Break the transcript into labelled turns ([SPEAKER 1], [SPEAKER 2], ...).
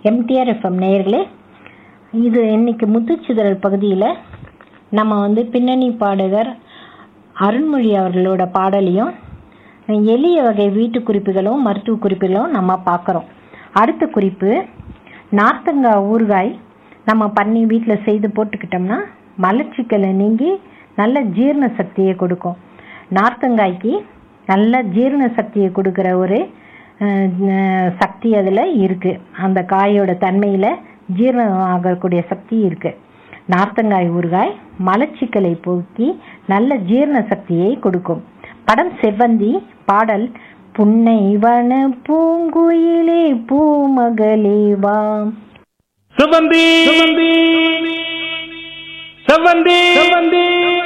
[SPEAKER 1] MTR FM நேயர்களே இது இன்னைக்கு முத்துச்சிதறல் பகுதியில் நம்ம வந்து பின்னணி பாடகர் அருண்மொழி அவர்களோட பாடலையும் எளிய வகை வீட்டு குறிப்புகளும் மருத்துவ குறிப்புகளும் நம்ம பார்க்குறோம் அடுத்த குறிப்பு நார்த்தங்காய் ஊறுகாய் நம்ம பண்ணி வீட்டில் செய்து போட்டுக்கிட்டோம்னா மலச்சிக்கலை நீங்கி நல்ல ஜீரண சக்தியை கொடுக்கும் நார்த்தங்காய்க்கு நல்ல ஜீரண சக்தியை கொடுக்குற ஒரு அஹ், அஹ், சக்தி அதில் இருக்குது அந்த காயோட தன்மையில் ஜீரணம் ஆகக்கூடிய சக்தி இருக்குது நார்த்தங்காய் ஊறுகாய் மலச்சிக்கலை போக்கி நல்ல ஜீரண சக்தியை கொடுக்கும் படம் செவ்வந்தி பாடல் புன்னை வன பூங்குயிலே பூமகளே வா
[SPEAKER 2] சுகந்தி சுகந்தி செவ்வந்தி செவ்வந்தி